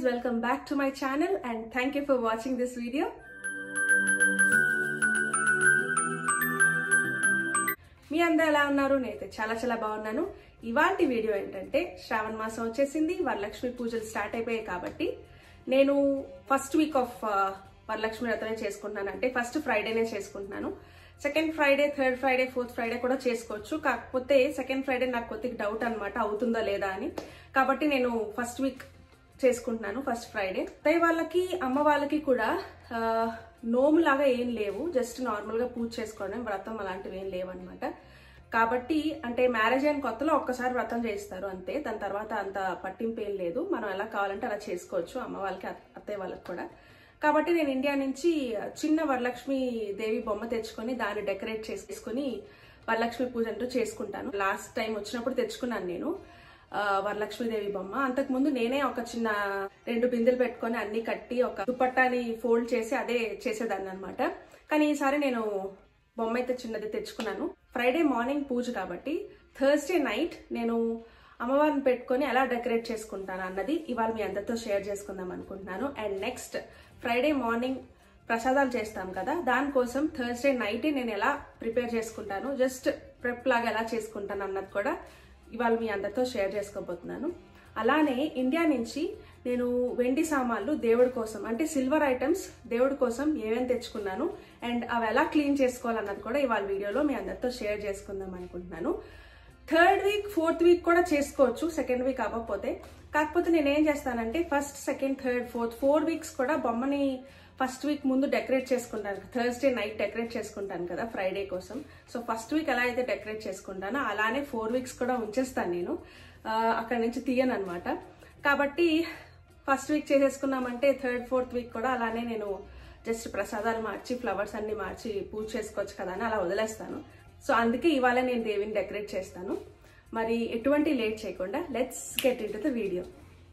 welcome back to my channel and thank you for watching this video. మీ అందరూ ఎలా ఉన్నారు నేనైతే చాలా చాలా బాగున్నాను ఇవాంటి వీడియో ఏంటంటే శ్రావణ మాసం వచ్చేసింది వరలక్ష్మి పూజలు స్టార్ట్ అయిపోయాయి కాబట్టి నేను ఫస్ట్ వీక్ ఆఫ్ వరలక్ష్మి వ్రతమే చేసుకుంటున్నాను అంటే ఫస్ట్ ఫ్రైడేనే చేసుకుంటున్నాను second Friday third Friday fourth Friday కూడా చేసుకోవచ్చు కాకపోతే సెకండ్ ఫ్రైడే నాకు కొద్దిగా డౌట్ అనమాట అవుతుందా లేదా అని కాబట్టి నేను ఫస్ట్ వీక్ చేసుకుంటున్నాను ఫస్ట్ ఫ్రైడే అత్తయ్య వాళ్ళకి అమ్మ వాళ్ళకి కూడా ఆ, నోము లాగా ఏం లేవు జస్ట్ నార్మల్గా పూజ చేసుకోవడం వ్రతం అలాంటివి ఏం లేవు అనమాట కాబట్టి అంటే మ్యారేజ్ అయిన కొత్తలో ఒక్కసారి వ్రతం చేస్తారు అంతే దాని తర్వాత అంత పట్టింపు ఏం లేదు మనం ఎలా కావాలంటే అలా చేసుకోవచ్చు అమ్మ వాళ్ళకి అత్త- అత్తయ్య వాళ్ళకి కూడా కాబట్టి నేను ఇండియా నుంచి చిన్న వరలక్ష్మి దేవి బొమ్మ తెచ్చుకొని దాన్ని డెకరేట్ చేసుకొని వరలక్ష్మి పూజ అంటూ చేసుకుంటాను లాస్ట్ టైం వచ్చినప్పుడు తెచ్చుకున్నాను నేను ఆ, వరలక్ష్మీదేవి బొమ్మ అంతకుముందు నేనే ఒక చిన్న రెండు బిందెలు పెట్టుకొని అన్ని కట్టి ఒక దుపట్టాని ఫోల్డ్ చేసి అదే చేసేదాన్ని అనమాట కానీ ఈసారి నేను బొమ్మ అయితే చిన్నది తెచ్చుకున్నాను ఫ్రైడే మార్నింగ్ పూజ కాబట్టి థర్స్డే నైట్ నేను అమ్మవారిని పెట్టుకొని ఎలా డెకరేట్ చేసుకుంటాను అన్నది ఇవాళ మీ అందరితో షేర్ చేసుకుందాం అనుకుంటున్నాను అండ్ నెక్స్ట్ ఫ్రైడే మార్నింగ్ ప్రసాదాలు చేస్తాం కదా దానికోసం థర్స్డే నైటే నేను ఎలా ప్రిపేర్ చేసుకుంటాను జస్ట్ ప్రెప్ లాగా ఎలా చేసుకుంటాను అన్నది కూడా ఇవాళ మీ అందరితో షేర్ చేసుకోబోతున్నాను అలానే ఇండియా నుంచి నేను వెండి సామాన్లు దేవుడి కోసం అంటే సిల్వర్ ఐటమ్స్ దేవుడి కోసం ఏమేమి తెచ్చుకున్నాను అండ్ అవి ఎలా క్లీన్ చేసుకోవాలన్నది కూడా ఇవాళ వీడియోలో మీ అందరితో షేర్ చేసుకుందాం అనుకుంటున్నాను థర్డ్ వీక్ ఫోర్త్ వీక్ కూడా చేసుకోవచ్చు సెకండ్ వీక్ అవ్వకపోతే కాకపోతే నేను ఏం చేస్తానంటే first second third fourth four weeks కూడా బొమ్మని ఫస్ట్ వీక్ ముందు డెకరేట్ చేసుకుంటాను థర్స్డే నైట్ డెకరేట్ చేసుకుంటాను కదా ఫ్రైడే కోసం సో ఫస్ట్ వీక్ ఎలా అయితే డెకరేట్ చేసుకుంటానో అలానే ఫోర్ వీక్స్ కూడా ఉంచేస్తాను నేను ఆ, అక్కడి నుంచి తీయను అనమాట కాబట్టి ఫస్ట్ వీక్ చేసేసుకున్నామంటే థర్డ్ ఫోర్త్ వీక్ కూడా అలానే నేను జస్ట్ ప్రసాదాలు మార్చి ఫ్లవర్స్ అన్ని మార్చి పూజ చేసుకోవచ్చు కదా అని అలా వదిలేస్తాను సో అందుకే ఇవాళ నేను దేవిని డెకరేట్ చేస్తాను మరి ఎటువంటి లేట్ చేయకుండా let's get into the video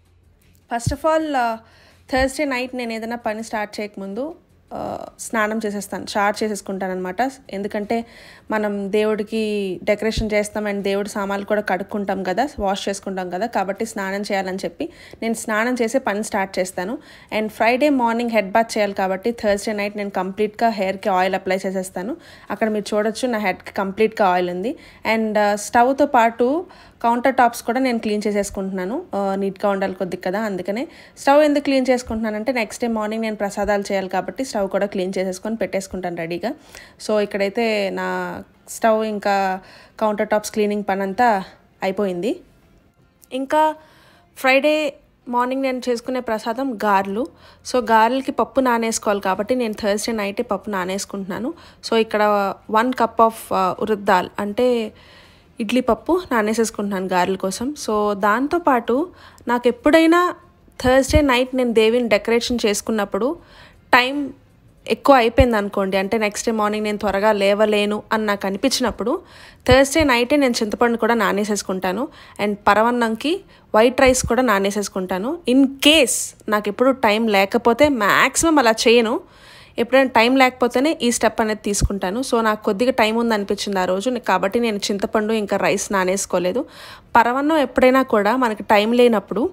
first of all Thursday night నేను ఏదైనా పని స్టార్ట్ చేయకముందు ఆ, స్నానం చేసేస్తాను స్టార్ట్ చేసేసుకుంటాను అనమాట ఎందుకంటే మనం దేవుడికి డెకరేషన్ చేస్తాం అండ్ దేవుడి సామాన్లు కూడా కడుక్కుంటాం కదా వాష్ చేసుకుంటాం కదా కాబట్టి స్నానం చేయాలని చెప్పి నేను స్నానం చేసి పని స్టార్ట్ చేస్తాను and Friday morning head bath చేయాలి కాబట్టి థర్స్డే నైట్ నేను కంప్లీట్గా హెయిర్కి ఆయిల్ అప్లై చేసేస్తాను అక్కడ మీరు చూడొచ్చు నా హెడ్కి కంప్లీట్గా ఆయిల్ ఉంది అండ్ స్టవ్తో పాటు కౌంటర్ టాప్స్ కూడా నేను క్లీన్ చేసేసుకుంటున్నాను ఆ, నీట్గా ఉండాలి కొద్దిగా కదా అందుకనే స్టవ్ ఎందుకు క్లీన్ చేసుకుంటున్నానంటే నెక్స్ట్ డే మార్నింగ్ నేను ప్రసాదాలు చేయాలి కాబట్టి స్టవ్ కూడా క్లీన్ చేసేసుకొని పెట్టేసుకుంటాను రెడీగా సో ఇక్కడైతే నా స్టవ్ ఇంకా కౌంటర్ టాప్స్ క్లీనింగ్ పని అంతా అయిపోయింది ఇంకా ఫ్రైడే మార్నింగ్ నేను చేసుకునే ప్రసాదం గారెలు సో గారెలకి పప్పు నానేసుకోవాలి కాబట్టి నేను థర్స్డే నైటే పప్పు నానేసుకుంటున్నాను సో ఇక్కడ one cup of urad dal అంటే ఇడ్లీ పప్పు నానేసేసుకుంటున్నాను గారెల కోసం సో దాంతోపాటు నాకు ఎప్పుడైనా థర్స్డే నైట్ నేను దేవిని డెకరేషన్ చేసుకున్నప్పుడు టైం ఎక్కువ అయిపోయింది అనుకోండి అంటే నెక్స్ట్ డే మార్నింగ్ నేను త్వరగా లేవలేను అని నాకు అనిపించినప్పుడు థర్స్డే నైటే నేను చింతపండు కూడా నానేసేసుకుంటాను అండ్ పరవన్నంకి వైట్ రైస్ కూడా నానేసేసుకుంటాను ఇన్ కేస్ నాకు ఎప్పుడు టైం లేకపోతే మ్యాక్సిమం అలా చేయను ఎప్పుడైనా టైం లేకపోతేనే ఈ స్టెప్ అనేది తీసుకుంటాను సో నాకు కొద్దిగా టైం ఉంది అనిపించింది ఆ రోజు కాబట్టి నేను చింతపండు ఇంకా రైస్ నానేసుకోలేదు పరవన్నం ఎప్పుడైనా కూడా మనకి టైం లేనప్పుడు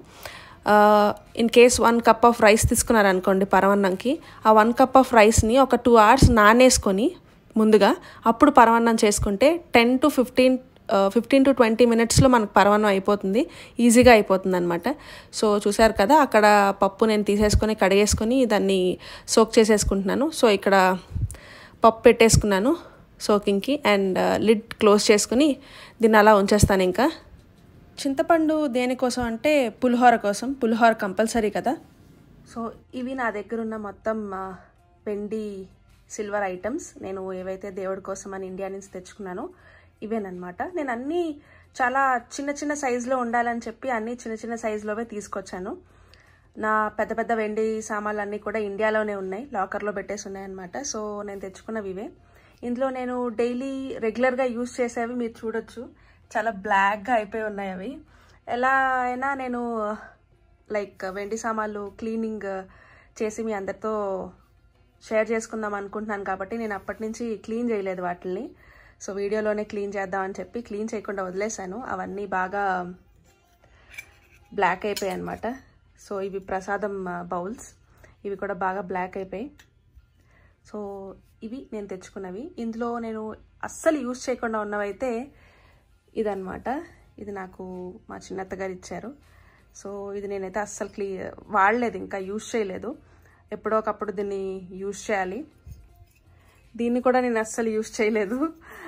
in case one cup of rice తీసుకున్నారనుకోండి పరవన్నంకి ఆ వన్ కప్ ఆఫ్ రైస్ని ఒక టూ అవర్స్ నానేసుకొని ముందుగా అప్పుడు పరవన్నం చేసుకుంటే ten to fifteen fifteen to twenty మినిట్స్లో మనకు పరవన్నం అయిపోతుంది ఈజీగా అయిపోతుంది అనమాట సో చూసారు కదా అక్కడ పప్పు నేను తీసేసుకొని కడిగేసుకొని దాన్ని సోక్ చేసేసుకుంటున్నాను సో ఇక్కడ పప్పు పెట్టేసుకున్నాను సోకింగ్కి అండ్ లిడ్ క్లోజ్ చేసుకుని దీన్ని అలా ఉంచేస్తాను ఇంకా చింతపండు దేనికోసం అంటే పులిహోర కోసం పులిహోర కంపల్సరీ కదా సో ఇవి నా దగ్గర ఉన్న మొత్తం ఆ, వెండి సిల్వర్ ఐటమ్స్ నేను ఏవైతే దేవుడి కోసం అని ఇండియా నుంచి తెచ్చుకున్నానో ఇవేనమాట నేను అన్నీ చాలా చిన్న చిన్న సైజులో ఉండాలని చెప్పి అన్నీ చిన్న చిన్న సైజులోవే తీసుకొచ్చాను నా పెద్ద పెద్ద వెండి సామాన్లు అన్నీ కూడా ఇండియాలోనే ఉన్నాయి లాకర్లో పెట్టేసి ఉన్నాయన్నమాట సో నేను తెచ్చుకున్నవి ఇవే ఇందులో నేను డైలీ రెగ్యులర్గా యూజ్ చేసేవి మీరు చూడొచ్చు చాలా బ్లాక్గా అయిపోయి ఉన్నాయి అవి ఎలా అయినా నేను లైక్ వెండి సామాన్లు క్లీనింగ్ చేసి మీ అందరితో షేర్ చేసుకుందాం అనుకుంటున్నాను కాబట్టి నేను అప్పటి నుంచి క్లీన్ చేయలేదు వాటిని సో వీడియోలోనే క్లీన్ చేద్దామని చెప్పి క్లీన్ చేయకుండా వదిలేశాను అవన్నీ బాగా బ్లాక్ అయిపోయాయి అనమాట సో ఇవి ప్రసాదం బౌల్స్ ఇవి కూడా బాగా బ్లాక్ అయిపోయాయి సో ఇవి నేను తెచ్చుకున్నవి ఇందులో నేను అస్సలు యూజ్ చేయకుండా ఉన్నవైతే ఇదన్నమాట ఇది నాకు మా చిన్నత్త గారు ఇచ్చారు సో ఇది నేనైతే అస్సలు క్లీ వాడలేదు ఇంకా యూజ్ చేయలేదు ఎప్పుడో ఒకప్పుడు దీన్ని యూజ్ చేయాలి దీన్ని కూడా నేను అస్సలు యూజ్ చేయలేదు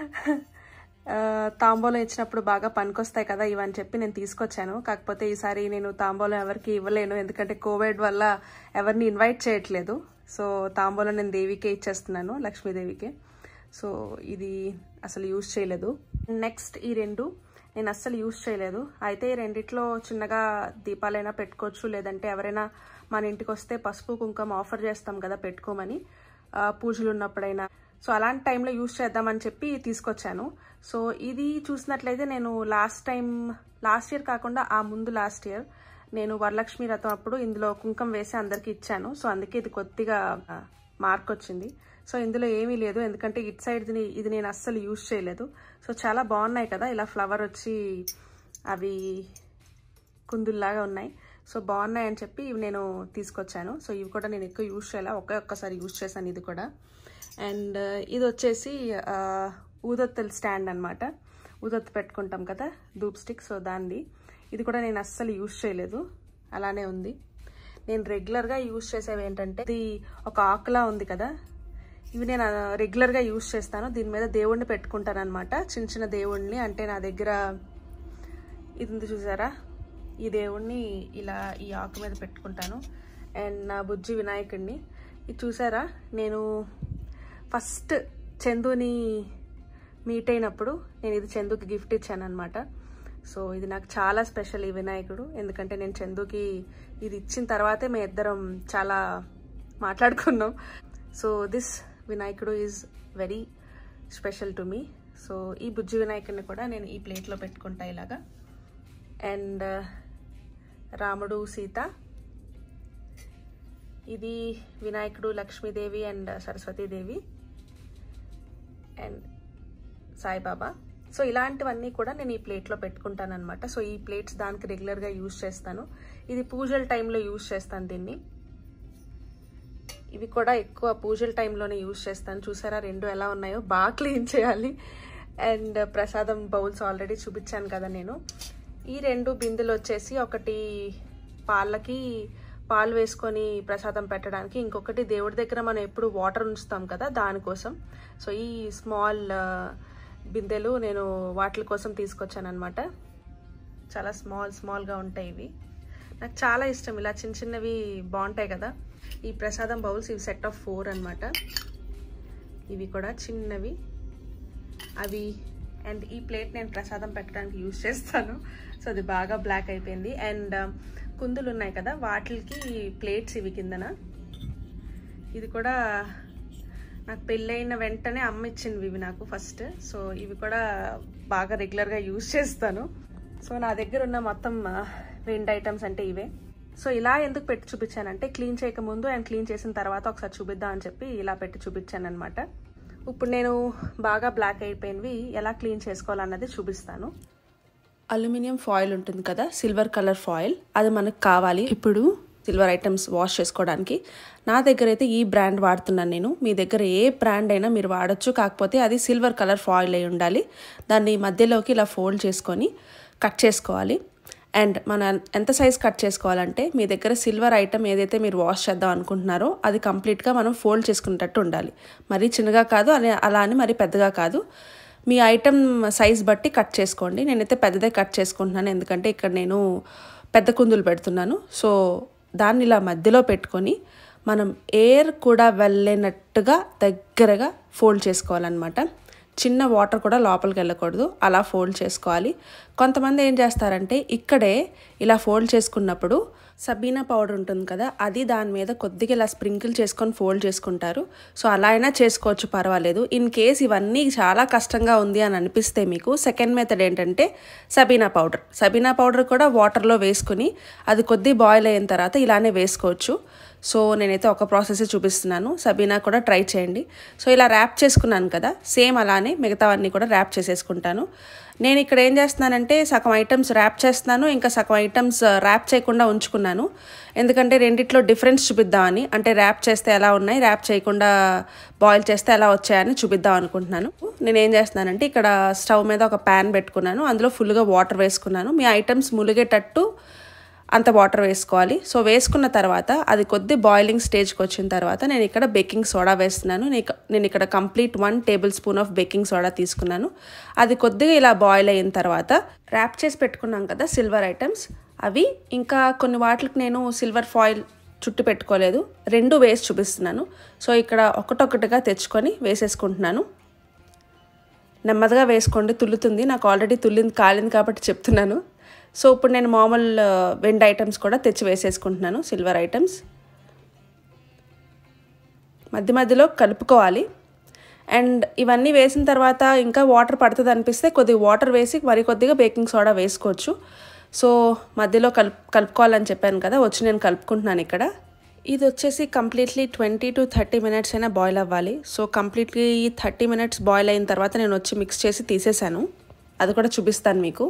ఆ, తాంబూలం ఇచ్చినప్పుడు బాగా పనికొస్తాయి కదా ఇవని చెప్పి నేను తీసుకొచ్చాను కాకపోతే ఈసారి నేను తాంబూలం ఎవరికి ఇవ్వలేను ఎందుకంటే కోవిడ్ వల్ల ఎవరిని ఇన్వైట్ చేయట్లేదు సో తాంబూలం నేను దేవికే ఇచ్చేస్తున్నాను లక్ష్మీదేవికే సో ఇది అసలు యూజ్ చేయలేదు నెక్స్ట్ ఈ రెండు నేను అస్సలు యూజ్ చేయలేదు అయితే ఈ రెండిట్లో చిన్నగా దీపాలైనా పెట్టుకోవచ్చు లేదంటే ఎవరైనా మన ఇంటికి వస్తే పసుపు కుంకుమ ఆఫర్ చేస్తాం కదా పెట్టుకోమని ఆ, పూజలు ఉన్నప్పుడైనా సో అలాంటి టైంలో యూజ్ చేద్దామని చెప్పి తీసుకొచ్చాను సో ఇది చూసినట్లయితే నేను లాస్ట్ టైం లాస్ట్ ఇయర్ కాకుండా ఆ ముందు లాస్ట్ ఇయర్ నేను వరలక్ష్మి రథం అప్పుడు ఇందులో కుంకుమ వేసి అందరికీ ఇచ్చాను సో అందుకే ఇది కొద్దిగా ఆ, మార్క్ వచ్చింది సో ఇందులో ఏమీ లేదు ఎందుకంటే ఇట్ సైడ్ ఇది నేను అస్సలు యూజ్ చేయలేదు సో చాలా బాగున్నాయి కదా ఇలా ఫ్లవర్ వచ్చి అవి కుందుల్లాగా ఉన్నాయి సో బాగున్నాయి అని చెప్పి ఇవి నేను తీసుకొచ్చాను సో ఇవి కూడా నేను ఎక్కువ యూజ్ చేయాలి ఒకే ఒక్కసారి యూజ్ చేశాను ఇది కూడా అండ్ ఇది వచ్చేసి ఆ, ఊదొత్తల స్టాండ్ అనమాట ఊదొత్తు పెట్టుకుంటాం కదా ధూప్ స్టిక్ సో దాన్ని ఇది కూడా నేను అస్సలు యూజ్ చేయలేదు అలానే ఉంది నేను రెగ్యులర్గా యూజ్ చేసేవి ఏంటంటే ఇది ఒక ఆకులా ఉంది కదా ఇవి నేను ఆ, రెగ్యులర్గా యూజ్ చేస్తాను దీని మీద దేవుణ్ణి పెట్టుకుంటాను అనమాట చిన్న చిన్న దేవుణ్ణి అంటే నా దగ్గర ఇది ఉంది చూసారా ఈ దేవుణ్ణి ఇలా ఈ ఆకు మీద పెట్టుకుంటాను అండ్ నా బుజ్జి వినాయకుడిని ఇది చూసారా నేను ఫస్ట్ చందుని మీట్ అయినప్పుడు నేను ఇది చందుకి గిఫ్ట్ ఇచ్చాను అనమాట సో ఇది నాకు చాలా స్పెషల్ ఈ వినాయకుడు ఎందుకంటే నేను చందుకి ఇది ఇచ్చిన తర్వాతే మేము ఇద్దరం చాలా మాట్లాడుకున్నాం so this Vinayakudu is very special to me so ఈ బుజ్జి వినాయకుడిని కూడా నేను ఈ ప్లేట్లో పెట్టుకుంటా ఇలాగా అండ్ రాముడు సీత ఇది Vinayakudu Lakshmidevi and Saraswatidevi and Saibaba so ఇలాంటివన్నీ కూడా నేను ఈ ప్లేట్లో పెట్టుకుంటాను అనమాట సో ఈ ప్లేట్స్ దానికి రెగ్యులర్గా యూజ్ చేస్తాను ఇది పూజల టైంలో యూజ్ చేస్తాను దీన్ని ఇవి కూడా ఎక్కువ పూజల టైంలోనే యూజ్ చేస్తాను చూసారా రెండు ఎలా ఉన్నాయో బాగా క్లీన్ చేయాలి అండ్ ప్రసాదం బౌల్స్ ఆల్రెడీ చూపించాను కదా నేను ఈ రెండు బిందెలు వచ్చేసి ఒకటి పాలకి పాలు వేసుకొని ప్రసాదం పెట్టడానికి ఇంకొకటి దేవుడి దగ్గర మనం ఎప్పుడు వాటర్ ఉంచుతాం కదా దానికోసం సో ఈ స్మాల్ బిందెలు నేను వాటి కోసం తీసుకొచ్చాను అనమాట చాలా స్మాల్ స్మాల్గా ఉంటాయి ఇవి నాకు చాలా ఇష్టం ఇలా చిన్న చిన్నవి బాగుంటాయి కదా ఈ ప్రసాదం బౌల్స్ ఇవి సెట్ ఆఫ్ ఫోర్ అనమాట ఇవి కూడా చిన్నవి అవి అండ్ ఈ ప్లేట్ నేను ప్రసాదం పెట్టడానికి యూజ్ చేస్తాను సో అది బాగా బ్లాక్ అయిపోయింది అండ్ కుందులు ఉన్నాయి కదా వాటికి ప్లేట్స్ ఇవి కిందన ఇది కూడా నాకు పెళ్ళైన వెంటనే అమ్మ ఇచ్చింది ఇవి నాకు ఫస్ట్ సో ఇవి కూడా బాగా రెగ్యులర్గా యూజ్ చేస్తాను సో నా దగ్గర ఉన్న మొత్తం ఆ, రెండు ఐటమ్స్ అంటే ఇవే సో ఇలా ఎందుకు పెట్టి చూపించానంటే క్లీన్ చేయక ముందు అండ్ క్లీన్ చేసిన తర్వాత ఒకసారి చూపిద్దాం అని చెప్పి ఇలా పెట్టి చూపించాను అనమాట ఇప్పుడు నేను బాగా బ్లాక్ అయిపోయినవి ఎలా క్లీన్ చేసుకోవాలన్నది చూపిస్తాను అల్యూమినియం ఫాయిల్ ఉంటుంది కదా సిల్వర్ కలర్ ఫాయిల్ అది మనకు కావాలి ఇప్పుడు సిల్వర్ ఐటమ్స్ వాష్ చేసుకోవడానికి నా దగ్గర అయితే ఈ బ్రాండ్ వాడుతున్నాను నేను మీ దగ్గర ఏ బ్రాండ్ అయినా మీరు వాడచ్చు కాకపోతే అది సిల్వర్ కలర్ ఫాయిల్ అయి ఉండాలి దాన్ని మధ్యలోకి ఇలా ఫోల్డ్ చేసుకొని కట్ చేసుకోవాలి అండ్ మన ఎంత సైజ్ కట్ చేసుకోవాలంటే మీ దగ్గర సిల్వర్ ఐటమ్ ఏదైతే మీరు వాష్ చేద్దాం అనుకుంటున్నారో అది కంప్లీట్గా మనం ఫోల్డ్ చేసుకునేటట్టు ఉండాలి మరీ చిన్నగా కాదు అలా అలా అని మరీ పెద్దగా కాదు మీ ఐటమ్ సైజ్ బట్టి కట్ చేసుకోండి నేనైతే పెద్దదే కట్ చేసుకుంటున్నాను ఎందుకంటే ఇక్కడ నేను పెద్ద కుందులు పెడుతున్నాను సో దాన్ని ఇలా మధ్యలో పెట్టుకొని మనం ఎయిర్ కూడా వెళ్ళేనట్టుగా దగ్గరగా ఫోల్డ్ చేసుకోవాలన్నమాట చిన్న వాటర్ కూడా లోపలికి వెళ్ళకూడదు అలా ఫోల్డ్ చేసుకోవాలి కొంతమంది ఏం చేస్తారంటే ఇక్కడే ఇలా ఫోల్డ్ చేసుకున్నప్పుడు సబీనా పౌడర్ ఉంటుంది కదా అది దాని మీద కొద్దిగా ఇలా స్ప్రింకిల్ చేసుకొని ఫోల్డ్ చేసుకుంటారు సో అలా అయినా చేసుకోవచ్చు పర్వాలేదు ఇన్ కేస్ ఇవన్నీ చాలా కష్టంగా ఉంది అని అనిపిస్తే మీకు సెకండ్ మెథడ్ ఏంటంటే సబీనా పౌడర్ సబీనా పౌడర్ కూడా వాటర్లో వేసుకుని అది కొద్ది బాయిల్ అయిన తర్వాత ఇలానే వేసుకోవచ్చు సో నేనైతే ఒక ప్రాసెస్ చూపిస్తున్నాను సబీనా కూడా ట్రై చేయండి సో ఇలా ర్యాప్ చేసుకున్నాను కదా సేమ్ అలానే మిగతావన్నీ కూడా ర్యాప్ చేసేసుకుంటాను నేను ఇక్కడ ఏం చేస్తున్నానంటే సగం ఐటమ్స్ ర్యాప్ చేస్తున్నాను ఇంకా సగం ఐటమ్స్ ర్యాప్ చేయకుండా ఉంచుకున్నాను ఎందుకంటే రెండిట్లో డిఫరెన్స్ చూపిద్దామని అంటే ర్యాప్ చేస్తే ఎలా ఉన్నాయి ర్యాప్ చేయకుండా బాయిల్ చేస్తే ఎలా వచ్చాయని చూపిద్దాం అనుకుంటున్నాను నేను ఏం చేస్తున్నానంటే ఇక్కడ స్టవ్ మీద ఒక ప్యాన్ పెట్టుకున్నాను అందులో ఫుల్గా వాటర్ వేసుకున్నాను మీ ఐటమ్స్ ములిగేటట్టు అంత వాటర్ వేసుకోవాలి సో వేసుకున్న తర్వాత అది కొద్ది బాయిలింగ్ స్టేజ్కి వచ్చిన తర్వాత నేను ఇక్కడ బేకింగ్ సోడా వేస్తున్నాను నేను ఇక్కడ complete one tablespoon of baking soda తీసుకున్నాను అది కొద్దిగా ఇలా బాయిల్ అయిన తర్వాత ర్యాప్ చేసి పెట్టుకున్నాం కదా సిల్వర్ ఐటమ్స్ అవి ఇంకా కొన్ని వాటికి నేను సిల్వర్ ఫాయిల్ చుట్టు పెట్టుకోలేదు రెండు వేసి చూపిస్తున్నాను సో ఇక్కడ ఒకటొకటిగా తెచ్చుకొని వేసేసుకుంటున్నాను నెమ్మదిగా వేసుకోండి తుల్లుతుంది నాకు ఆల్రెడీ తుల్లింది కాలింది కాబట్టి చెప్తున్నాను సో ఇప్పుడు నేను మామూలు వెండ్ ఐటమ్స్ కూడా తెచ్చి వేసేసుకుంటున్నాను సిల్వర్ ఐటమ్స్ మధ్య మధ్యలో కలుపుకోవాలి అండ్ ఇవన్నీ వేసిన తర్వాత ఇంకా వాటర్ పడుతుంది అనిపిస్తే కొద్దిగా వాటర్ వేసి మరి కొద్దిగా బేకింగ్ సోడా వేసుకోవచ్చు సో మధ్యలో కలుపు కలుపుకోవాలని చెప్పాను కదా వచ్చి నేను కలుపుకుంటున్నాను ఇక్కడ ఇది వచ్చేసి completely twenty to thirty minutes అయినా బాయిల్ అవ్వాలి so completely thirty minutes boil అయిన తర్వాత నేను వచ్చి మిక్స్ చేసి తీసేసాను అది కూడా చూపిస్తాను మీకు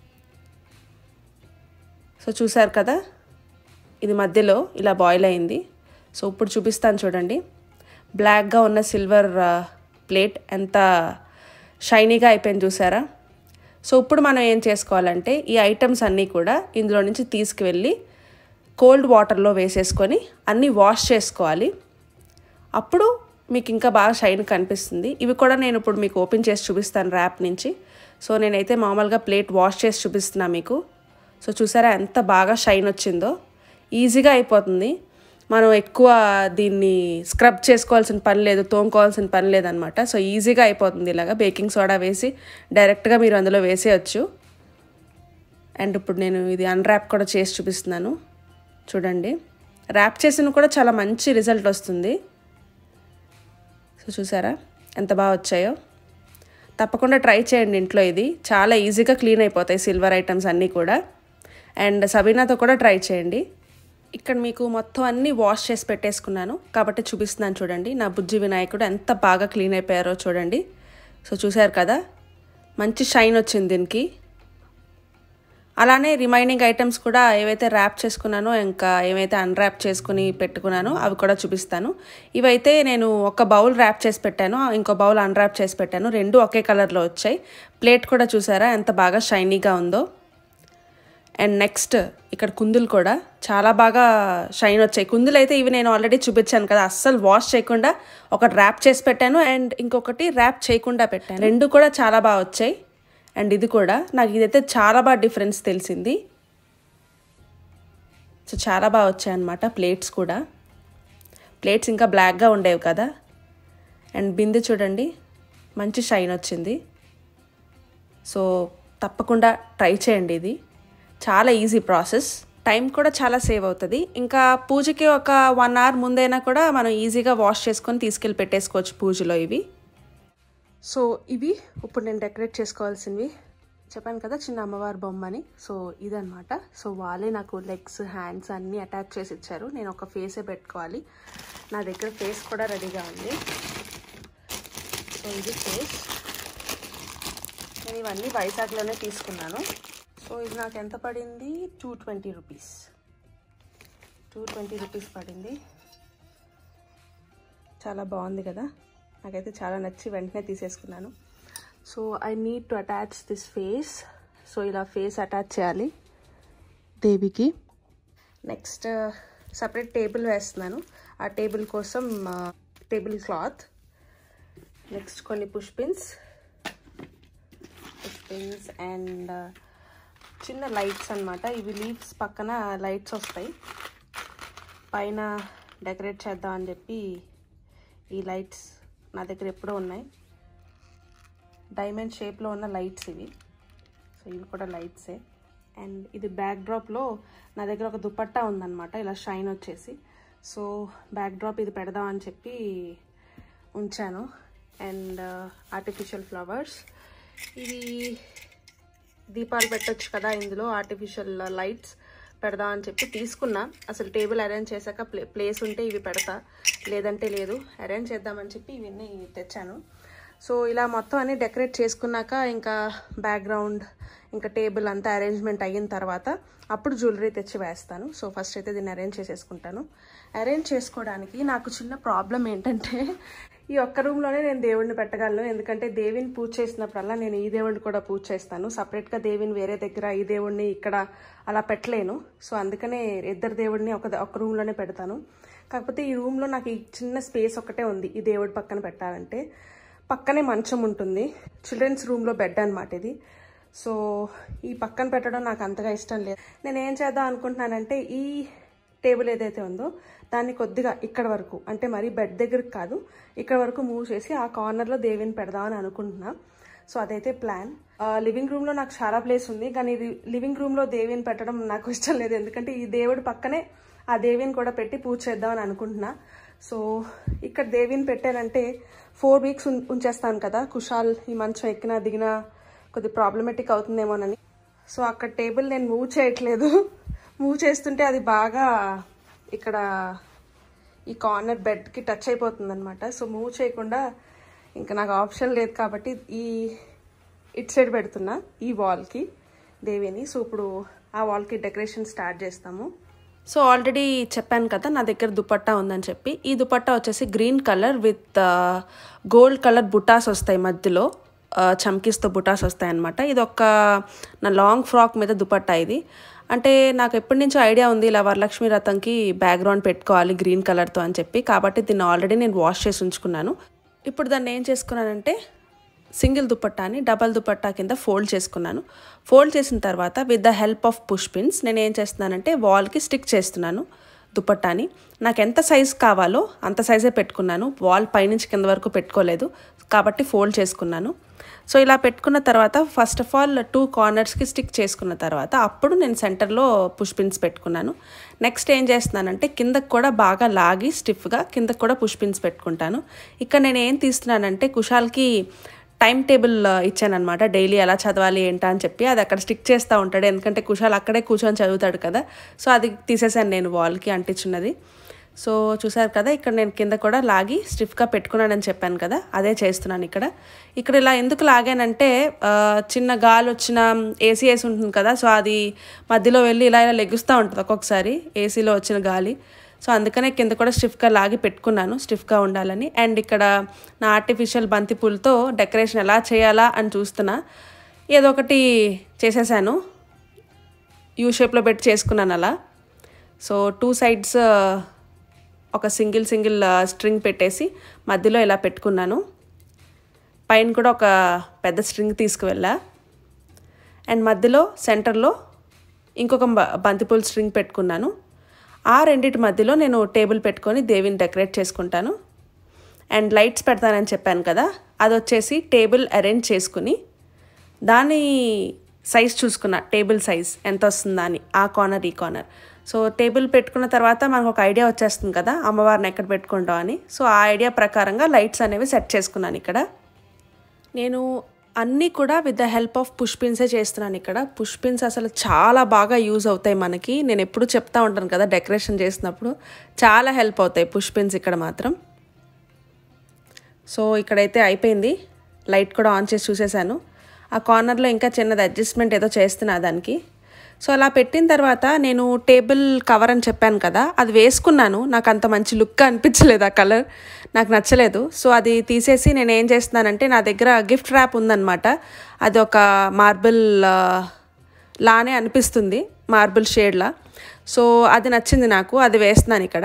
సో చూసారు కదా ఇది మధ్యలో ఇలా బాయిల్ అయింది సో ఇప్పుడు చూపిస్తాను చూడండి బ్లాక్గా ఉన్న సిల్వర్ ప్లేట్ ఎంత షైనీగా అయిపోయింది చూసారా సో ఇప్పుడు మనం ఏం చేసుకోవాలంటే ఈ ఐటమ్స్ అన్నీ కూడా ఇందులో నుంచి తీసుకువెళ్ళి కోల్డ్ వాటర్లో వేసేసుకొని అన్నీ వాష్ చేసుకోవాలి అప్పుడు మీకు ఇంకా బాగా షైన్ కనిపిస్తుంది ఇవి కూడా నేను ఇప్పుడు మీకు ఓపెన్ చేసి చూపిస్తాను ర్యాప్ నుంచి సో నేనైతే మామూలుగా ప్లేట్ వాష్ చేసి చూపిస్తున్నా మీకు సో చూసారా ఎంత బాగా షైన్ వచ్చిందో ఈజీగా అయిపోతుంది మనం ఎక్కువ దీన్ని స్క్రబ్ చేసుకోవాల్సిన పని లేదు తోముకోవాల్సిన పని లేదనమాట సో ఈజీగా అయిపోతుంది ఇలాగా బేకింగ్ సోడా వేసి డైరెక్ట్గా మీరు అందులో వేసేయచ్చు అండ్ ఇప్పుడు నేను ఇది అన్ర్యాప్ కూడా చేసి చూపిస్తున్నాను చూడండి ర్యాప్ చేసిన కూడా చాలా మంచి రిజల్ట్ వస్తుంది సో చూసారా ఎంత బాగా వచ్చాయో తప్పకుండా ట్రై చేయండి ఇంట్లో ఇది చాలా ఈజీగా క్లీన్ అయిపోతాయి సిల్వర్ ఐటమ్స్ అన్నీ కూడా అండ్ సబీనాతో కూడా ట్రై చేయండి ఇక్కడ మీకు మొత్తం అన్నీ వాష్ చేసి పెట్టేసుకున్నాను కాబట్టి చూపిస్తున్నాను చూడండి నా బుజ్జి వినాయకుడు ఎంత బాగా క్లీన్ అయిపోయారో చూడండి సో చూసారు కదా మంచి షైన్ వచ్చింది దీనికి అలానే రిమైనింగ్ ఐటమ్స్ కూడా ఏవైతే ర్యాప్ చేసుకున్నానో ఇంకా ఏవైతే అన్ర్యాప్ చేసుకుని పెట్టుకున్నానో అవి కూడా చూపిస్తాను ఇవైతే నేను ఒక బౌల్ ర్యాప్ చేసి పెట్టాను ఇంకో బౌల్ అన్ర్యాప్ చేసి పెట్టాను రెండు ఒకే కలర్లో వచ్చాయి ప్లేట్ కూడా చూసారా ఎంత బాగా షైనీగా ఉందో అండ్ నెక్స్ట్ ఇక్కడ కుందులు కూడా చాలా బాగా షైన్ వచ్చాయి కుందులు అయితే ఇవి నేను ఆల్రెడీ చూపించాను కదా అస్సలు వాష్ చేయకుండా ఒకటి ర్యాప్ చేసి పెట్టాను అండ్ ఇంకొకటి ర్యాప్ చేయకుండా పెట్టాను రెండు కూడా చాలా బాగా వచ్చాయి అండ్ ఇది కూడా నాకు ఇదైతే చాలా బాగా డిఫరెన్స్ తెలిసింది సో చాలా బాగా వచ్చాయి అన్నమాట ప్లేట్స్ కూడా ప్లేట్స్ ఇంకా బ్లాక్గా ఉండేవి కదా అండ్ బిందె చూడండి మంచి షైన్ వచ్చింది సో తప్పకుండా ట్రై చేయండి ఇది చాలా ఈజీ ప్రాసెస్ టైం కూడా చాలా సేవ్ అవుతుంది ఇంకా పూజకి ఒక వన్ అవర్ ముందైనా కూడా మనం ఈజీగా వాష్ చేసుకొని తీసుకెళ్ళి పెట్టేసుకోవచ్చు పూజలో ఇవి సో ఇవి ఇప్పుడు నేను డెకరేట్ చేసుకోవాల్సినవి చెప్పాను కదా చిన్న అమ్మవారి బొమ్మని సో ఇదనమాట సో వాళ్ళే నాకు లెగ్స్ హ్యాండ్స్ అన్నీ అటాచ్ చేసి ఇచ్చారు నేను ఒక ఫేసే పెట్టుకోవాలి నా దగ్గర ఫేస్ కూడా రెడీగా ఉంది సో ఇది ఫేస్ నేను ఇవన్నీ వైజాగ్లోనే తీసుకున్నాను సో ఇది నాకు ఎంత పడింది two twenty rupees two twenty rupees పడింది చాలా బాగుంది కదా నాకైతే చాలా నచ్చి వెంటనే తీసేసుకున్నాను so I need to attach this face so ఇలా ఫేస్ అటాచ్ చేయాలి దేవికి నెక్స్ట్ సపరేట్ టేబుల్ వేస్తున్నాను ఆ టేబుల్ కోసం టేబుల్ క్లాత్ నెక్స్ట్ కొన్ని పుష్పిన్స్ పుష్పిన్స్ అండ్ చిన్న లైట్స్ అనమాట ఇవి లీవ్స్ పక్కన లైట్స్ వస్తాయి పైన డెకరేట్ చేద్దాం అని చెప్పి ఈ లైట్స్ నా దగ్గర ఎప్పుడూ ఉన్నాయి డైమండ్ షేప్లో ఉన్న లైట్స్ ఇవి సో ఇవి కూడా లైట్సే అండ్ ఇది బ్యాక్ డ్రాప్లో నా దగ్గర ఒక దుపట్టా ఉందన్నమాట ఇలా షైన్ వచ్చేసి సో బ్యాక్ డ్రాప్ ఇది పెడదాం అని చెప్పి ఉంచాను అండ్ ఆర్టిఫిషియల్ ఫ్లవర్స్ ఇవి దీపాలు పెట్టొచ్చు కదా ఇందులో ఆర్టిఫిషియల్ లైట్స్ పెడదాం అని చెప్పి తీసుకున్నా అసలు టేబుల్ అరేంజ్ చేశాక ప్లే ప్లేస్ ఉంటే ఇవి పెడతా లేదంటే లేదు అరేంజ్ చేద్దామని చెప్పి ఇవన్నీ తెచ్చాను సో ఇలా మొత్తం అన్ని డెకరేట్ చేసుకున్నాక ఇంకా బ్యాక్గ్రౌండ్ ఇంకా టేబుల్ అంతా అరేంజ్మెంట్ అయిన తర్వాత అప్పుడు జ్యువెలరీ తెచ్చి వేస్తాను సో ఫస్ట్ అయితే దీన్ని అరేంజ్ చేసేసుకుంటాను అరేంజ్ చేసుకోవడానికి నాకు చిన్న ప్రాబ్లం ఏంటంటే ఈ ఒక్క రూమ్లోనే నేను దేవుడిని పెట్టగలను ఎందుకంటే దేవిని పూజ చేసినప్పుడల్లా నేను ఈ దేవుడిని కూడా పూజ చేస్తాను సపరేట్గా దేవిని వేరే దగ్గర ఈ దేవుడిని ఇక్కడ అలా పెట్టలేను సో అందుకనే ఇద్దరు దేవుడిని ఒక ఒక రూమ్లోనే పెడతాను కాకపోతే ఈ రూమ్లో నాకు ఈ చిన్న స్పేస్ ఒకటే ఉంది ఈ దేవుడి పక్కన పెట్టాలంటే పక్కనే మంచం ఉంటుంది చిల్డ్రన్స్ రూమ్లో బెడ్ అనమాట ఇది సో ఈ పక్కన పెట్టడం నాకు అంతగా ఇష్టం లేదు నేను ఏం చేద్దాం అనుకుంటున్నానంటే ఈ టేబుల్ ఏదైతే ఉందో దాన్ని కొద్దిగా ఇక్కడ వరకు అంటే మరి బెడ్ దగ్గరకు కాదు ఇక్కడ వరకు మూవ్ చేసి ఆ కార్నర్లో దేవిని పెడదామని అనుకుంటున్నా సో అదైతే ప్లాన్ లివింగ్ రూమ్లో నాకు చాలా ప్లేస్ ఉంది కానీ లివింగ్ రూమ్లో దేవిని పెట్టడం నాకు ఇష్టం లేదు ఎందుకంటే ఈ దేవుడి పక్కనే ఆ దేవిని కూడా పెట్టి పూజ చేద్దామని అనుకుంటున్నా సో ఇక్కడ దేవిని పెట్టానంటే ఫోర్ వీక్స్ ఉంచేస్తాను కదా కుషాల్ ఈ మంచం ఎక్కినా దిగినా కొద్ది ప్రాబ్లమెటిక్ అవుతుందేమోనని సో అక్కడ టేబుల్ నేను మూవ్ చేయట్లేదు మూవ్ చేస్తుంటే అది బాగా ఇక్కడ ఈ కార్నర్ బెడ్కి టచ్ అయిపోతుంది అనమాట సో మూవ్ చేయకుండా ఇంకా నాకు ఆప్షన్ లేదు కాబట్టి ఈ ఇట్ సైడ్ పెడుతున్నా ఈ వాల్కి దేవిని సో ఇప్పుడు ఆ వాల్కి డెకరేషన్ స్టార్ట్ చేస్తాము సో ఆల్రెడీ చెప్పాను కదా నా దగ్గర దుపట్టా ఉందని చెప్పి ఈ దుపట్టా వచ్చేసి green colour with gold colour బుటాస్ వస్తాయి మధ్యలో చమ్కీస్తో బుటాస్ వస్తాయి అనమాట ఇది ఒక నా లాంగ్ ఫ్రాక్ మీద దుపట్టా ఇది అంటే నాకు ఎప్పటి నుంచో ఐడియా ఉంది ఇలా వరలక్ష్మి రథంకి బ్యాక్గ్రౌండ్ పెట్టుకోవాలి గ్రీన్ కలర్తో అని చెప్పి కాబట్టి దీన్ని ఆల్రెడీ నేను వాష్ చేసి ఉంచుకున్నాను ఇప్పుడు దాన్ని ఏం చేసుకున్నానంటే సింగిల్ దుపట్టాని డబల్ దుపట్టా కింద ఫోల్డ్ చేసుకున్నాను ఫోల్డ్ చేసిన తర్వాత with the help of push pins నేను ఏం చేస్తున్నానంటే వాల్కి స్టిక్ చేస్తున్నాను దుపట్టాని నాకు ఎంత సైజ్ కావాలో అంత సైజే పెట్టుకున్నాను వాల్ పైనుంచి కింద వరకు పెట్టుకోలేదు కాబట్టి ఫోల్డ్ చేసుకున్నాను సో ఇలా పెట్టుకున్న తర్వాత ఫస్ట్ ఆఫ్ ఆల్ టూ కార్నర్స్కి స్టిక్ చేసుకున్న తర్వాత అప్పుడు నేను సెంటర్లో పుష్ పిన్స్ పెట్టుకున్నాను నెక్స్ట్ ఏం చేస్తున్నానంటే కిందకు కూడా బాగా లాగి స్టిఫ్గా కిందకు కూడా పుష్ పిన్స్ పెట్టుకుంటాను ఇక్కడ నేను ఏం తీస్తున్నానంటే కుషాల్కి టైం టేబుల్ ఇచ్చానమాట డైలీ ఎలా చదవాలి ఏంటా అని చెప్పి అది అక్కడ స్టిక్ చేస్తూ ఉంటాడు ఎందుకంటే కుషాల్ అక్కడే కూర్చొని చదువుతాడు కదా సో అది తీసేసాను నేను వాల్కి అంటించున్నది సో చూసారు కదా ఇక్కడ నేను కింద కూడా లాగి స్టిఫ్గా పెట్టుకున్నానని చెప్పాను కదా అదే చేస్తున్నాను ఇక్కడ ఇక్కడ ఇలా ఎందుకు లాగానంటే చిన్న గాలి వచ్చిన ఏసీ వేసి ఉంటుంది కదా సో అది మధ్యలో వెళ్ళి ఇలా ఇలా లెగుస్తూ ఉంటుంది ఒక్కొక్కసారి ఏసీలో వచ్చిన గాలి సో అందుకనే కింద కూడా స్టిఫ్గా లాగి పెట్టుకున్నాను స్టిఫ్గా ఉండాలని అండ్ ఇక్కడ నా ఆర్టిఫిషియల్ బంతిపూలతో డెకరేషన్ ఎలా చేయాలా అని చూస్తున్నా ఏదో ఒకటి చేసేసాను యూ షేప్లో పెట్టి చేసుకున్నాను అలా సో టూ సైడ్స్ ఒక సింగిల్ సింగిల్ స్ట్రింగ్ పెట్టేసి మధ్యలో ఇలా పెట్టుకున్నాను పైన కూడా ఒక పెద్ద స్ట్రింగ్ తీసుకువెళ్ళా అండ్ మధ్యలో సెంటర్లో ఇంకొక బంతిపూల స్ట్రింగ్ పెట్టుకున్నాను ఆ రెండింటి మధ్యలో నేను టేబుల్ పెట్టుకొని దేవిని డెకరేట్ చేసుకుంటాను అండ్ లైట్స్ పెడతానని చెప్పాను కదా అది వచ్చేసి టేబుల్ అరేంజ్ చేసుకుని దాని సైజ్ చూసుకున్నా టేబుల్ సైజ్ ఎంత వస్తుందా అని ఆ కార్నర్ ఈ కార్నర్ సో టేబుల్ పెట్టుకున్న తర్వాత మనకు ఒక ఐడియా వచ్చేస్తుంది కదా అమ్మవారిని ఎక్కడ పెట్టుకుంటాం అని సో ఆ ఐడియా ప్రకారంగా లైట్స్ అనేవి సెట్ చేసుకున్నాను ఇక్కడ నేను అన్నీ కూడా with the help of push పిన్సే చేస్తున్నాను ఇక్కడ పుష్ పిన్స్ అసలు చాలా బాగా యూజ్ అవుతాయి మనకి నేను ఎప్పుడు చెప్తా ఉంటాను కదా డెకరేషన్ చేసినప్పుడు చాలా హెల్ప్ అవుతాయి పుష్ పిన్స్ ఇక్కడ మాత్రం సో ఇక్కడైతే అయిపోయింది లైట్ కూడా ఆన్ చేసి చూసేసాను ఆ కార్నర్లో ఇంకా చిన్నది అడ్జస్ట్మెంట్ ఏదో చేస్తున్నా దానికి సో అలా పెట్టిన తర్వాత నేను టేబుల్ కవర్ అని చెప్పాను కదా అది వేసుకున్నాను నాకు అంత మంచి లుక్ అనిపించలేదు ఆ కలర్ నాకు నచ్చలేదు సో అది తీసేసి నేను ఏం చేస్తున్నానంటే నా దగ్గర గిఫ్ట్ ర్యాప్ ఉందన్నమాట అది ఒక మార్బుల్ లానే అనిపిస్తుంది మార్బుల్ షేడ్లా సో అది నచ్చింది నాకు అది వేస్తున్నాను ఇక్కడ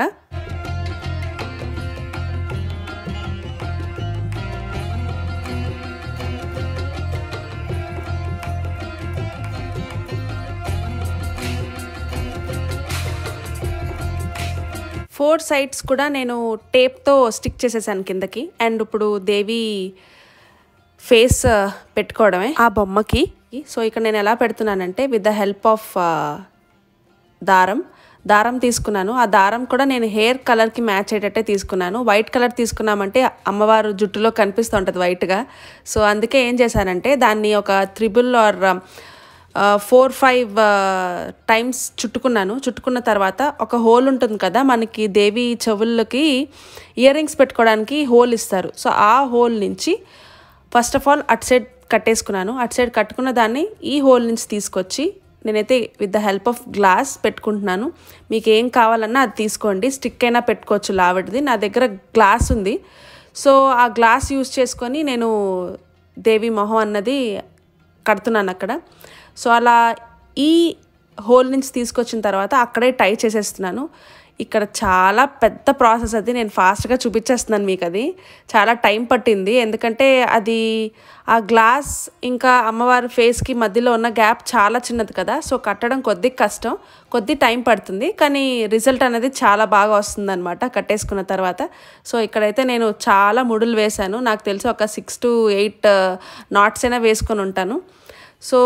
ఫోర్ సైడ్స్ కూడా నేను టేప్తో స్టిక్ చేసేసాను కిందకి అండ్ ఇప్పుడు దేవి ఫేస్ పెట్టుకోవడమే ఆ బొమ్మకి సో ఇక్కడ నేను ఎలా పెడుతున్నానంటే విత్ ద హెల్ప్ ఆఫ్ దారం దారం తీసుకున్నాను ఆ దారం కూడా నేను హెయిర్ కలర్కి మ్యాచ్ అయ్యేటట్టే తీసుకున్నాను వైట్ కలర్ తీసుకున్నామంటే అమ్మవారు జుట్టులో కనిపిస్తూ ఉంటుంది వైట్గా సో అందుకే ఏం చేశానంటే దాన్ని ఒక triple or four five times చుట్టుకున్నాను చుట్టుకున్న తర్వాత ఒక హోల్ ఉంటుంది కదా మనకి దేవి చెవులకి ఇయర్ రింగ్స్ పెట్టుకోవడానికి హోల్ ఇస్తారు సో ఆ హోల్ నుంచి ఫస్ట్ ఆఫ్ ఆల్ అటు సైడ్ కట్టేసుకున్నాను అటు సైడ్ కట్టుకున్న దాన్ని ఈ హోల్ నుంచి తీసుకొచ్చి నేనైతే with the help of glass పెట్టుకుంటున్నాను మీకు ఏం కావాలన్నా అది తీసుకోండి స్టిక్ అయినా పెట్టుకోవచ్చు లావటిది నా దగ్గర గ్లాస్ ఉంది సో ఆ గ్లాస్ యూస్ చేసుకొని నేను దేవి మొహం అన్నది కడుతున్నాను అక్కడ సో అలా ఈ హోల్ నుంచి తీసుకొచ్చిన తర్వాత అక్కడే టై చేసేస్తున్నాను ఇక్కడ చాలా పెద్ద ప్రాసెస్ అది నేను ఫాస్ట్గా చూపించేస్తున్నాను మీకు అది చాలా టైం పట్టింది ఎందుకంటే అది ఆ గ్లాస్ ఇంకా అమ్మవారి ఫేస్కి మధ్యలో ఉన్న గ్యాప్ చాలా చిన్నది కదా సో కట్టడం కొద్ది కష్టం కొద్ది టైం పడుతుంది కానీ రిజల్ట్ అనేది చాలా బాగా వస్తుంది అనమాట కట్టేసుకున్న తర్వాత సో ఇక్కడైతే నేను చాలా ముడులు వేశాను నాకు తెలిసి ఒక సిక్స్ టు ఎయిట్ నాట్స్ అయినా వేసుకొని ఉంటాను సో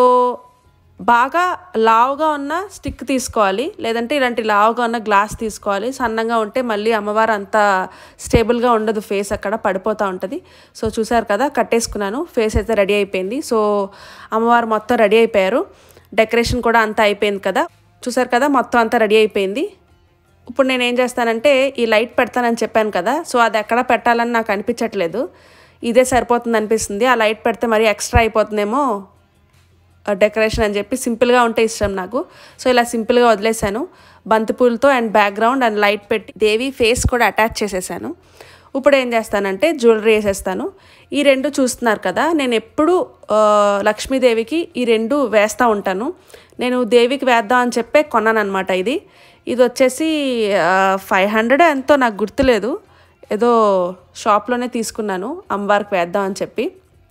బాగా లావుగా ఉన్న స్టిక్ తీసుకోవాలి లేదంటే ఇలాంటి లావుగా ఉన్న గ్లాస్ తీసుకోవాలి సన్నంగా ఉంటే మళ్ళీ అమ్మవారు అంత స్టేబుల్గా ఉండదు ఫేస్ అక్కడ పడిపోతూ ఉంటుంది సో చూసారు కదా కట్టేసుకున్నాను ఫేస్ అయితే రెడీ అయిపోయింది సో అమ్మవారు మొత్తం రెడీ అయిపోయారు డెకరేషన్ కూడా అంతా అయిపోయింది కదా చూసారు కదా మొత్తం అంతా రెడీ అయిపోయింది ఇప్పుడు నేను ఏం చేస్తానంటే ఈ లైట్ పెడతానని చెప్పాను కదా సో అది ఎక్కడ పెట్టాలని నాకు అనిపించట్లేదు ఇదే సరిపోతుంది అనిపిస్తుంది ఆ లైట్ పెడితే మరీ ఎక్స్ట్రా అయిపోతుందేమో డెకరేషన్ అని చెప్పి సింపుల్గా ఉంటే ఇష్టం నాకు సో ఇలా సింపుల్గా వదిలేశాను బంతిపూలతో అండ్ బ్యాక్గ్రౌండ్ అండ్ లైట్ పెట్టి దేవి ఫేస్ కూడా అటాచ్ చేసేసాను ఇప్పుడు ఏం చేస్తానంటే జ్యువెలరీ వేసేస్తాను ఈ రెండు చూస్తున్నారు కదా నేను ఎప్పుడు లక్ష్మీదేవికి ఈ రెండు వేస్తూ ఉంటాను నేను దేవికి వేద్దాం అని చెప్పే కొన్నాను అనమాట ఇది ఇది వచ్చేసి ఫైవ్ హండ్రెడ్ ఎంతో నాకు గుర్తులేదు ఏదో షాప్లోనే తీసుకున్నాను అమ్మవారికి వేద్దాం అని చెప్పి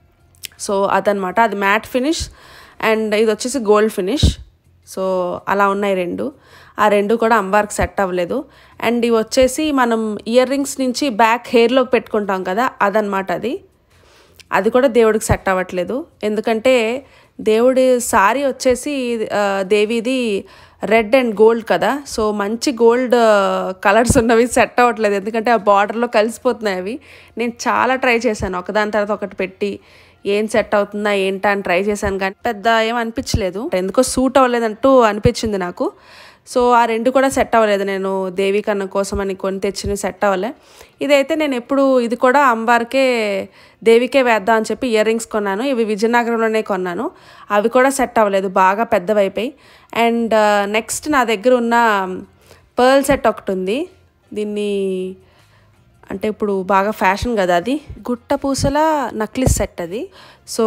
సో అదనమాట అది మ్యాట్ ఫినిష్ అండ్ ఇది వచ్చేసి గోల్డ్ ఫినిష్ సో అలా ఉన్నాయి రెండు ఆ రెండు కూడా అమ్మవారికి సెట్ అవ్వలేదు అండ్ ఇవి వచ్చేసి మనం ఇయర్ రింగ్స్ నుంచి బ్యాక్ హెయిర్లోకి పెట్టుకుంటాం కదా అదనమాట అది అది కూడా దేవుడికి సెట్ అవ్వట్లేదు ఎందుకంటే దేవుడి సారీ వచ్చేసి దేవిది రెడ్ అండ్ గోల్డ్ కదా సో మంచి గోల్డ్ కలర్స్ ఉన్నవి సెట్ అవ్వట్లేదు ఎందుకంటే ఆ బార్డర్లో కలిసిపోతున్నాయి అవి నేను చాలా ట్రై చేశాను ఒకదాని తర్వాత ఒకటి పెట్టి ఏం సెట్ అవుతుందా ఏంటా అని ట్రై చేశాను కానీ పెద్ద ఏం అనిపించలేదు ఎందుకో సూట్ అవ్వలేదంటూ అనిపించింది నాకు సో ఆ రెండు కూడా సెట్ అవ్వలేదు నేను దేవి కన్న కోసం అని కొని తెచ్చిన సెట్ అవ్వలే ఇదైతే నేను ఎప్పుడు ఇది కూడా అమ్మవారికే దేవికే వేద్దాం అని చెప్పి ఇయర్ రింగ్స్ కొన్నాను ఇవి విజయనగరంలోనే కొన్నాను అవి కూడా సెట్ అవ్వలేదు బాగా పెద్దవైపోయి అండ్ నెక్స్ట్ నా దగ్గర ఉన్న పర్ల్ సెట్ ఒకటి ఉంది దీన్ని అంటే ఇప్పుడు బాగా ఫ్యాషన్ కదా అది గుట్ట పూసల నక్లిస్ సెట్ అది సో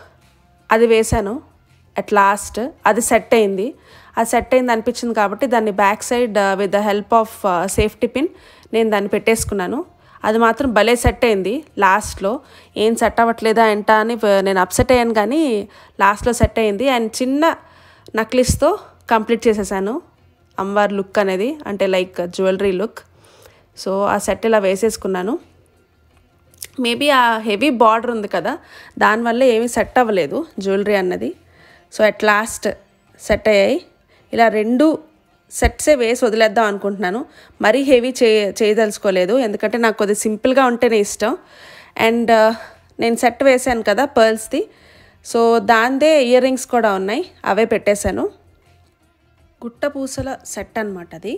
అది వేశాను అట్ లాస్ట్ అది సెట్ అయింది అది సెట్ అయింది అనిపించింది కాబట్టి దాన్ని back side with the help of safety pin నేను దాన్ని పెట్టేసుకున్నాను అది మాత్రం భలే సెట్ అయింది లాస్ట్లో ఏం సెట్ అవ్వట్లేదా ఏంటా అని నేను అప్సెట్ అయ్యాను కానీ లాస్ట్లో సెట్ అయింది అండ్ చిన్న నక్లిస్తో కంప్లీట్ చేసేసాను అమ్మవారి లుక్ అనేది అంటే లైక్ జ్యువెలరీ లుక్ సో ఆ సెట్ ఇలా వేసేసుకున్నాను మేబీ ఆ హెవీ బార్డర్ ఉంది కదా దానివల్ల ఏమీ సెట్ అవ్వలేదు జ్యువెలరీ అన్నది సో అట్ లాస్ట్ సెట్ అయ్యాయి ఇలా రెండు సెట్సే వేసి వదిలేద్దాం అనుకుంటున్నాను మరీ హెవీ చే చేయదలుచుకోలేదు ఎందుకంటే నాకు కొద్దిగా సింపుల్గా ఉంటేనే ఇష్టం అండ్ నేను సెట్ వేసాను కదా పర్ల్స్ది సో దాందే ఇయర్ రింగ్స్ కూడా ఉన్నాయి అవే పెట్టేశాను గుట్ట పూసల సెట్ అనమాట అది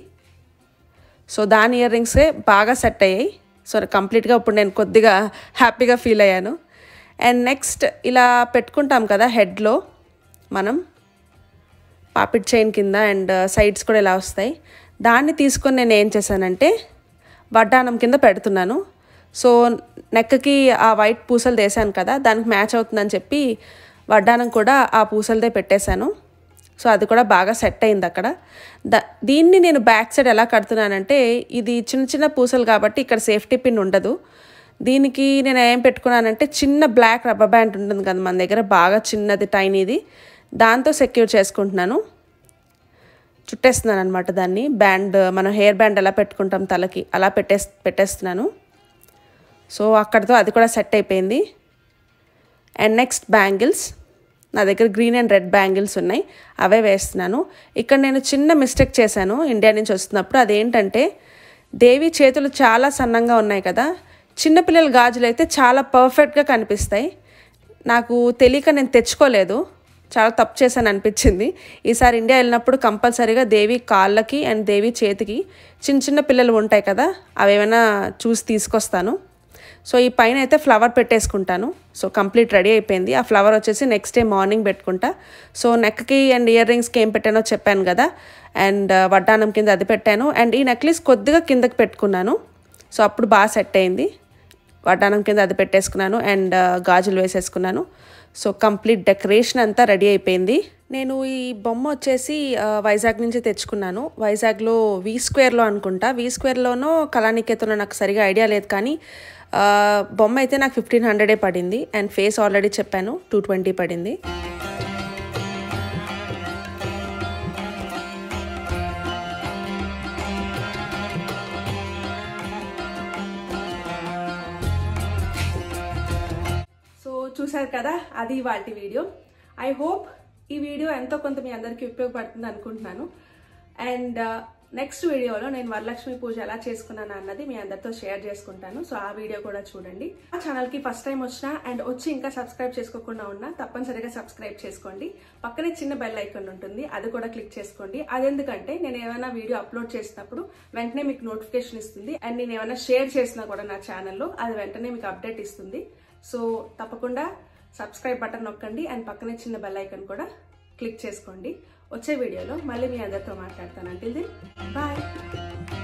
సో దాని ఇయర్ రింగ్సే బాగా సెట్ అయ్యాయి సో కంప్లీట్గా ఇప్పుడు నేను కొద్దిగా హ్యాపీగా ఫీల్ అయ్యాను అండ్ నెక్స్ట్ ఇలా పెట్టుకుంటాం కదా హెడ్లో మనం పాపిట్ చైన్ కింద అండ్ సైడ్స్ కూడా ఇలా వస్తాయి దాన్ని తీసుకొని నేను ఏం చేశానంటే వడ్డానం కింద పెడుతున్నాను సో నెక్కి ఆ వైట్ పూసలు వేసాను కదా దానికి మ్యాచ్ అవుతుందని చెప్పి వడ్డానం కూడా ఆ పూసలదే పెట్టేశాను సో అది కూడా బాగా సెట్ అయింది అక్కడ ద దీన్ని నేను బ్యాక్ సైడ్ ఎలా కడుతున్నానంటే ఇది చిన్న చిన్న పూసలు కాబట్టి ఇక్కడ సేఫ్టీ పిన్ ఉండదు దీనికి నేను ఏం పెట్టుకున్నానంటే చిన్న బ్లాక్ రబ్బర్ బ్యాండ్ ఉంటుంది కదా మన దగ్గర బాగా చిన్నది టైనీది దాంతో సెక్యూర్ చేసుకుంటున్నాను చుట్టేస్తున్నాను అనమాట దాన్ని బ్యాండ్ మనం హెయిర్ బ్యాండ్ ఎలా పెట్టుకుంటాం తలకి అలా పెట్టే పెట్టేస్తున్నాను సో అక్కడితో అది కూడా సెట్ అయిపోయింది అండ్ నెక్స్ట్ బ్యాంగిల్స్ నా దగ్గర గ్రీన్ అండ్ రెడ్ బ్యాంగిల్స్ ఉన్నాయి అవే వేస్తున్నాను ఇక్కడ నేను చిన్న మిస్టేక్ చేశాను ఇండియా నుంచి వస్తున్నప్పుడు అదేంటంటే దేవి చేతులు చాలా సన్నంగా ఉన్నాయి కదా చిన్నపిల్లల గాజులు అయితే చాలా పర్ఫెక్ట్గా కనిపిస్తాయి నాకు తెలియక నేను తెచ్చుకోలేదు చాలా తప్పు చేశాను అనిపించింది ఈసారి ఇండియా వెళ్ళినప్పుడు కంపల్సరీగా దేవి కాళ్ళకి అండ్ దేవి చేతికి చిన్న చిన్న పిల్లలు ఉంటాయి కదా అవి ఏమైనా చూసి తీసుకొస్తాను సో ఈ పైన అయితే ఫ్లవర్ పెట్టేసుకుంటాను సో కంప్లీట్ రెడీ అయిపోయింది ఆ ఫ్లవర్ వచ్చేసి నెక్స్ట్ డే మార్నింగ్ పెట్టుకుంటా సో నెక్కి అండ్ ఇయర్ రింగ్స్కి ఏం పెట్టానో చెప్పాను కదా అండ్ వడ్డానం కింద అది పెట్టాను అండ్ ఈ నెక్లెస్ కొద్దిగా కిందకి పెట్టుకున్నాను సో అప్పుడు బాగా సెట్ అయింది వడ్డానం కింద అది పెట్టేసుకున్నాను అండ్ గాజులు వేసేసుకున్నాను సో కంప్లీట్ డెకరేషన్ అంతా రెడీ అయిపోయింది నేను ఈ బొమ్మ వచ్చేసి ఆ, వైజాగ్ నుంచి తెచ్చుకున్నాను వైజాగ్లో వి స్క్వేర్లో అనుకుంటా వి స్క్వేర్లోనో కళానికేతన్లో నాకు సరిగా ఐడియా లేదు కానీ ఆ, బొమ్మ అయితే నాకు ఫిఫ్టీన్ హండ్రెడే పడింది అండ్ ఫేస్ ఆల్రెడీ చెప్పాను టూ ట్వంటీ పడింది సో చూసారు కదా అది వాటి వీడియో ఐ హోప్ ఈ వీడియో ఎంతో కొంత మీ అందరికీ ఉపయోగపడుతుంది అనుకుంటున్నాను అండ్ నెక్స్ట్ వీడియోలో నేను వరలక్ష్మి పూజ ఎలా చేసుకున్నాను అన్నది మీ అందరితో షేర్ చేసుకుంటాను సో ఆ వీడియో కూడా చూడండి ఆ ఛానల్కి ఫస్ట్ టైం వచ్చినా అండ్ వచ్చి ఇంకా సబ్స్క్రైబ్ చేసుకోకుండా ఉన్నా తప్పనిసరిగా సబ్స్క్రైబ్ చేసుకోండి పక్కనే చిన్న బెల్ ఐకాన్ ఉంటుంది అది కూడా క్లిక్ చేసుకోండి అదెందుకంటే నేను ఏమైనా వీడియో అప్లోడ్ చేసినప్పుడు వెంటనే మీకు నోటిఫికేషన్ ఇస్తుంది అండ్ నేను ఏమైనా షేర్ చేసినా కూడా నా ఛానల్లో అది వెంటనే మీకు అప్డేట్ ఇస్తుంది సో తప్పకుండా సబ్స్క్రైబ్ బటన్ నొక్కండి అండ్ పక్కనే చిన్న బెల్ ఐకాన్ కూడా క్లిక్ చేసుకోండి వచ్చే వీడియోలో మళ్ళీ మీ అందరితో మాట్లాడతాను అంటిల్ బాయ్